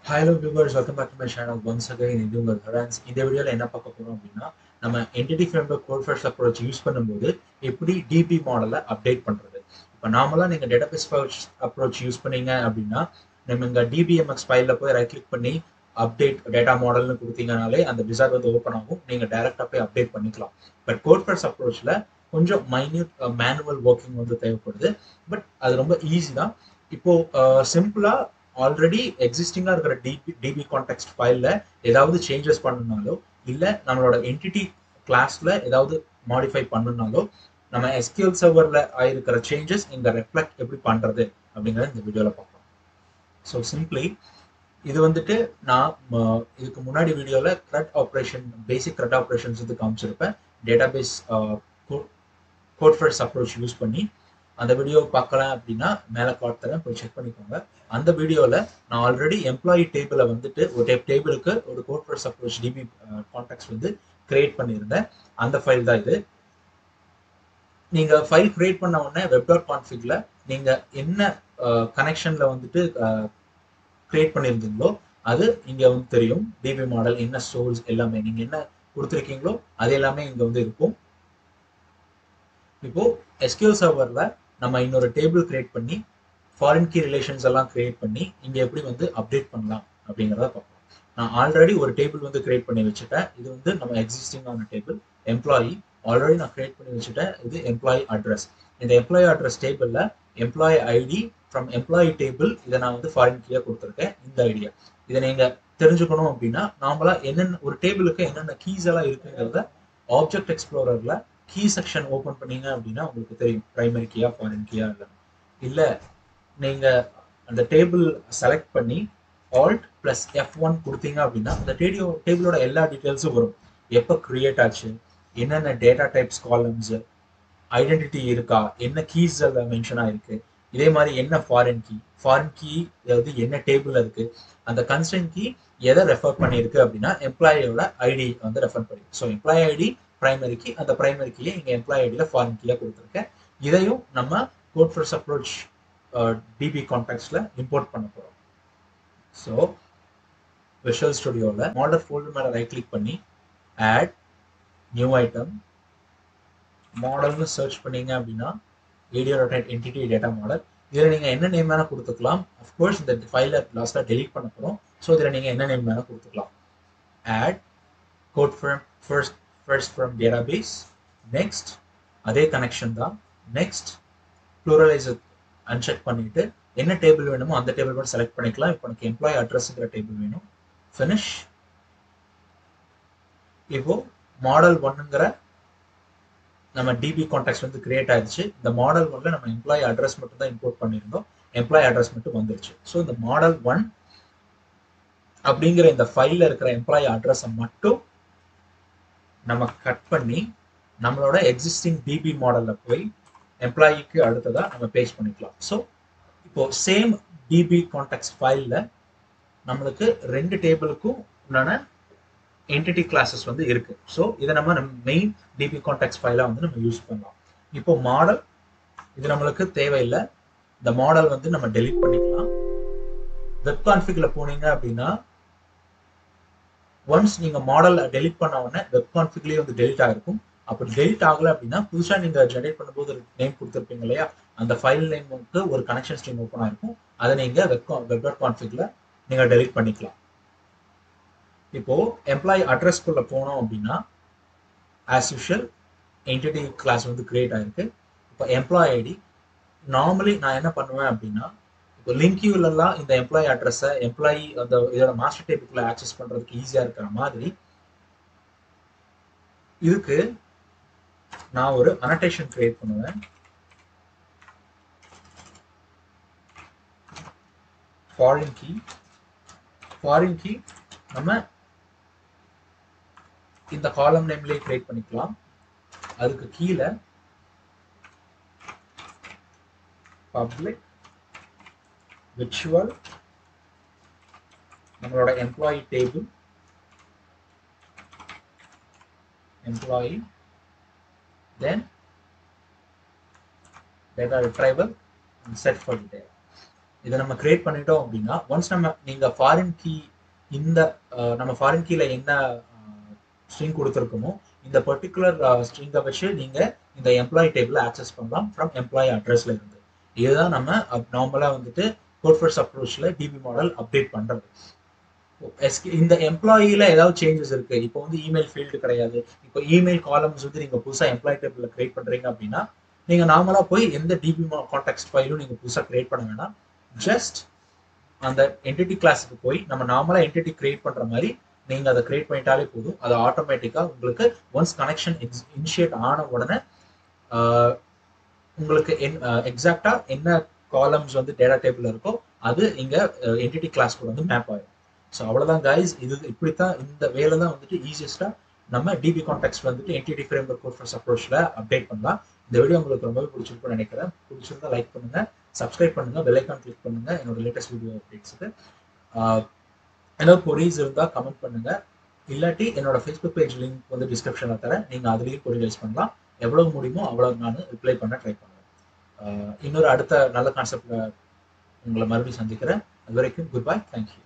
hello viewers welcome back to my channel once again இது உங்கள் ஹரான்ஸ் இந்த வீடியோவில் என்ன பார்க்க போகிறோம் அப்படின்னா நம்ம entity framework code first approach use பண்ணும்போது எப்படி டிபி மாடலை அப்டேட் பண்ணுறது இப்போ நார்மலாக நீங்கள் டேட்டாபேஸ் ஃபர்ஸ்ட் அப்ரோச் யூஸ் பண்ணீங்க அப்படின்னா நம்ம இங்கே டிபிஎம்எக்ஸ் ஃபைலில் போய் ரைட் கிளிக் பண்ணி அப்டேட் டேட்டா மாடல்னு கொடுத்தீங்கனாலே அந்த விசார்ட் வந்து ஓப்பன் ஆகும் நீங்கள் டேரெக்டாக போய் அப்டேட் பண்ணிக்கலாம் பட் கோட் ஃபர்ஸ்ட் அப்ரோச்சில் கொஞ்சம் மைன்யூட் மேனுவல் ஒர்க்கிங் வந்து தேவைப்படுது பட் அது ரொம்ப ஈஸி தான் இப்போ சிம்பிளாக ஆல்ரெடி எக்ஸிஸ்டிங்காக இருக்கிற டிபி டிபி கான்டெக்ட் ஃபைலில் ஏதாவது சேஞ்சஸ் பண்ணணுனாலோ இல்லை நம்மளோட என்டிட்டி கிளாஸில் ஏதாவது மாடிஃபை பண்ணணுனாலோ நம்ம எஸ்கியூஎல் சர்வரில் ஆயிருக்கிற சேஞ்சஸ் இங்கே ரெஃப்ளெக்ட் எப்படி பண்ணுறது அப்படிங்கிறத இந்த வீடியோவில் பார்க்கலாம் ஸோ சிம்பிளி இது வந்துட்டு நான் இதுக்கு முன்னாடி வீடியோவில் CRUD operation basic CRUD operations வந்து காமிச்சிருப்பேன் database code first approach use பண்ணி அந்த வீடியோ பார்க்கலாம் அப்படின்னா மேலே காட் தரேன் போய் செக் பண்ணிக்கோங்க அந்த வீடியோவில் நான் ஆல்ரெடி எம்ப்ளாயி டேபிளை வந்துட்டு ஒரு டேப் டேபிளுக்கு ஒரு code first approach DB contacts வந்து கிரியேட் பண்ணியிருந்தேன் அந்த ஃபைல் தான் இது நீங்கள் ஃபைல் கிரியேட் பண்ண உடனே வெப் டாட் கான்ஃபிகில் நீங்கள் என்ன கனெக்ஷனில் வந்துட்டு கிரியேட் பண்ணியிருந்தீங்களோ அது இங்கே வந்து தெரியும் டிபி மாடல் என்ன சோர்ஸ் எல்லாமே நீங்கள் என்ன கொடுத்துருக்கீங்களோ அது எல்லாமே இங்கே வந்து இருக்கும் இப்போ எஸ்கியூஎல் சர்வரில் நம்ம இன்னொரு டேபிள் கிரியேட் பண்ணி ஃபாரின் கீ ரிலேஷன்ஸ் எல்லாம் கிரியேட் பண்ணி இங்கே எப்படி வந்து அப்டேட் பண்ணலாம் அப்படிங்கிறத பார்ப்போம் நான் ஆல்ரெடி ஒரு டேபிள் வந்து கிரியேட் பண்ணி வச்சுட்டேன் இது வந்து நம்ம எக்ஸிஸ்டிங்கான டேபிள் எம்ப்ளாயி ஆல்ரெடி நான் கிரியேட் பண்ணி வச்சுட்டேன் இது எம்ப்ளாயி அட்ரஸ் இந்த எம்ப்ளாயி அட்ரஸ் டேபிளில் employee ID from employee table இதை நான் வந்து ஃபாரின் கீயாக கொடுத்துருக்கேன் இந்த ஐடியா இதை நீங்கள் தெரிஞ்சுக்கணும் அப்படின்னா நாமளாக என்னென்ன ஒரு டேபிளுக்கு என்னென்ன கீஸ் எல்லாம் இருக்குங்கிறத ஆப்ஜெக்ட் எக்ஸ்ப்ளோரரில் கீ செக்ஷன் ஓப்பன் பண்ணீங்க அப்படின்னா உங்களுக்கு தெரியும் ப்ரைமரி கீயா ஃபாரின் கீயா இல்லை இல்லை நீங்கள் அந்த டேபிள் செலக்ட் பண்ணி ஆல்ட் ப்ளஸ் எஃப் ஒன் கொடுத்தீங்க அப்படின்னா அந்த டேடியோ டேபிளோட எல்லா டீட்டெயில்ஸும் வரும் எப்போ க்ரியேட் ஆச்சு என்னென்ன டேட்டா டைப்ஸ் காலம்ஸ் ஐடென்டிட்டி இருக்கா என்ன கீஸ் அதில் மென்ஷன் ஆயிருக்கு இதே மாதிரி என்ன ஃபாரின் கீ ஃபாரின் கீ அதாவது என்ன டேபிள் இருக்கு அந்த கன்ஸ்டன்ட் கீ எதை ரெஃபர் பண்ணியிருக்கு அப்படின்னா எம்ப்ளாயோட ஐடி வந்து ரெஃபர் பண்ணி so employee ID primary key அந்த பிரைமரி கீயை இங்கே எம்ப்ளாயி ஐடியில் ஃபாரின் கீயாக கொடுத்துருக்கேன் இதையும் நம்ம கோட் ஃபர்ஸ்ட் அப்ரோச் டிபி கான்டாக்ட்ஸில் இம்போர்ட் பண்ண போகிறோம் ஸோ விஷுவல் ஸ்டுடியோவில் மாடல் ஃபோல்டர் மேலே ரைட் கிளிக் பண்ணி ஆட் நியூ ஐட்டம் மாடல்னு சர்ச் பண்ணீங்க அப்படின்னா ஏடியோ ரொட்டேட் என்டிட்டி டேட்டா மாடல் இதில் நீங்கள் என்ன நேம் வேணால் கொடுத்துக்கலாம் அஃப்கோர்ஸ் இந்த ஃபைலை லாஸ்ட்டாக டெலீட் பண்ண போகிறோம் ஸோ இதில் நீங்கள் என்ன நேம் வேணால் கொடுத்துக்கலாம் add code from first first from database next அதே கனெக்ஷன் தான் நெக்ஸ்ட் ப்ளூரலைசர் அன்செக் பண்ணிட்டு என்ன டேபிள் வேணுமோ அந்த டேபிள் மட்டும் செலக்ட் பண்ணிக்கலாம் இப்போ எனக்கு எம்ப்ளாயி அட்ரஸ்ங்கிற டேபிள் வேணும் ஃபினிஷ் இப்போ மாடல் ஒன்னுங்கிற நம்ம டிபி கான்டாக்ட் வந்து கிரியேட் ஆயிடுச்சு இந்த மாடல் ஒன்ல நம்ம எம்ப்ளாயி அட்ரஸ் மட்டும் தான் இம்போர்ட் பண்ணியிருந்தோம் எம்ப்ளாயி அட்ரஸ் மட்டும் வந்துருச்சு ஸோ இந்த மாடல் ஒன் அப்படிங்கிற இந்த ஃபைலில் இருக்கிற எம்ப்ளாயி அட்ரஸை மட்டும் நம்ம கட் பண்ணி நம்மளோட எக்ஸிஸ்டிங் டிபி மாடலில் போய் எம்ப்ளாயிக்கு அடுத்ததாக நம்ம பேஸ்ட் பண்ணிக்கலாம் ஸோ இப்போ சேம் டிபி கான்டாக்ட் ஃபைலில் நம்மளுக்கு ரெண்டு டேபிளுக்கும் உண்டான என்டிட்டி கிளாஸஸ் வந்து இருக்கு ஸோ இதை நம்ம நம்ம மெயின் டிபி கான்டாக்ட் ஃபைலாக வந்து நம்ம யூஸ் பண்ணலாம் இப்போ மாடல் இது நம்மளுக்கு தேவையில்லை இந்த மாடல் வந்து நம்ம டெலிட் பண்ணிக்கலாம் வெப் கான்ஃபிகில் போனீங்க அப்படின்னா ஒன்ஸ் நீங்க மாடல் டெலிட் பண்ண உடனே வெப் கான்ஃபிக்லேயே வந்து டெலிட் ஆகிருக்கும் அப்படி டெலிட் ஆகல அப்படின்னா புதுசாக நீங்க ஜென்ரேட் பண்ணும்போது ஒரு நேம் கொடுத்துருப்பீங்க இல்லையா அந்த ஃபைல் நேமுக்கு ஒரு கனெக்ஷன் ஸ்ட்ரீம் ஓப்பன் ஆயிருக்கும் அதை நீங்க வெப் வெப் டாட் கான்ஃபிக்ல நீங்க டெலிட் பண்ணிக்கலாம் இப்போ எம்ப்ளாயி அட்ரஸ்க்குள்ள போனோம் அப்படின்னா ஆஸ் யூஷுவல் என்டிட்டி கிளாஸ் வந்து கிரியேட் ஆயிருக்கு இப்போ எம்ப்ளாயி ஐடி நார்மலி நான் என்ன பண்ணுவேன் அப்படின்னா இப்போ லிங்க்யூலெல்லாம் இந்த எம்ப்ளாயி அட்ரஸை எம்ப்ளாயி அந்த இதோட மாஸ்டர் டேபிள்குள்ள ஆக்சஸ் பண்ணுறதுக்கு ஈஸியாக இருக்கிற மாதிரி இதுக்கு நான் ஒரு அனடேஷன் கிரியேட் பண்ணுவேன் ஃபாரின் கீ ஃபாரின் கீ நம்ம இந்த காலம் நேம்லேயே கிரியேட் பண்ணிக்கலாம் அதுக்கு கீழே பப்ளிக் விர்ச்சுவல் நம்மளோட employee table employee then data retrieval and set for detail இதை நம்ம கிரியேட் பண்ணிட்டோம் அப்படின்னா ஒன்ஸ் நம்ம நீங்க ஃபாரின் கீ இந்த அஹ், நம்ம ஃபாரின் கீல என்ன ஸ்ட்ரிங் கொடுத்துருக்கோமோ இந்த பர்டிகுலர் ஸ்ட்ரிங்கை வச்சு நீங்க இந்த எம்ப்ளாயி டேபிள் ஆக்சஸ் பண்ணலாம் ஃப்ரம் எம்ப்ளாயி அட்ரஸ்ல இருந்து இதுதான் நம்ம நார்மலா வந்துட்டு கோட் ஃபர்ஸ்ட் அப்ரோச்ல டிபி மாடல் அப்டேட் பண்றது SQ இந்த எம்ப்ளாயில ஏதாவது சேஞ்சஸ் இருக்கு இப்போ வந்து இமெயில் ஃபீல்டு கிடையாது இப்போ இமெயில் காலம்ஸ் வந்து நீங்க புதுசா எம்ப்ளாயி டேபிள்ல கிரியேட் பண்றீங்க அப்படின்னா நீங்க நார்மலா போய் எந்த டிபி கான்டெக்ட் ஃபைலும் நீங்க புதுசா கிரியேட் பண்ண வேணாம் ஜஸ்ட் அந்த என்டிட்டி கிளாஸுக்கு போய் நம்ம நார்மலா என்டிட்டி கிரியேட் பண்ற மாதிரி நீங்க அதை கிரியேட் பண்ணிட்டாலே போதும் அது ஆட்டோமேட்டிக்கா உங்களுக்கு ஒன்ஸ் கனெக்ஷன் இனிஷியேட் ஆன உடனே ஆஹ், உங்களுக்கு எக்ஸாக்டா என்ன காலம்ஸ் வந்து டேட்டா டேபிள் இருக்கோ அது இங்க என்டிட்டி கிளாஸ் கூட வந்து மேப் ஆயிடும் ஸோ அவ்வளவுதான் கைஸ் இது இப்படித்தான் இந்த வேலை தான் வந்துட்டு ஈஸியஸ்டா நம்ம டிபி கான்டெக்ட் வந்துட்டு என்டிடி ஃப்ரேம் ஒர்க் கோர்ஸ் அப்ரோச்ல அப்டேட் பண்ணலாம் இந்த வீடியோ உங்களுக்கு ரொம்பவே பிடிச்சிருக்கும்னு நினைக்கிறேன் பிடிச்சிருந்தா லைக் பண்ணுங்க சப்ஸ்கிரைப் பண்ணுங்க பெல் ஐக்கான் கிளிக் பண்ணுங்க என்னோட லேட்டஸ்ட் வீடியோ அப்டேட்ஸுக்கு ஏதாவது கொரீஸ் இருந்தால் கமெண்ட் பண்ணுங்க இல்லாட்டி என்னோட ஃபேஸ்புக் பேஜ் லிங்க் வந்து டிஸ்கிரிப்ஷனில் தரேன் நீங்கள் அதுலேயும் கொரி ரைஸ் பண்ணலாம் எவ்வளவு முடியுமோ அவ்வளவு நான் ரிப்ளை பண்ண ட்ரை பண்ணுவேன் ஆஹ் இன்னொரு அடுத்த நல்ல கான்செப்ட்ல உங்களை மறுபடியும் சந்திக்கிறேன் அது வரைக்கும் குட் பை தேங்க்யூ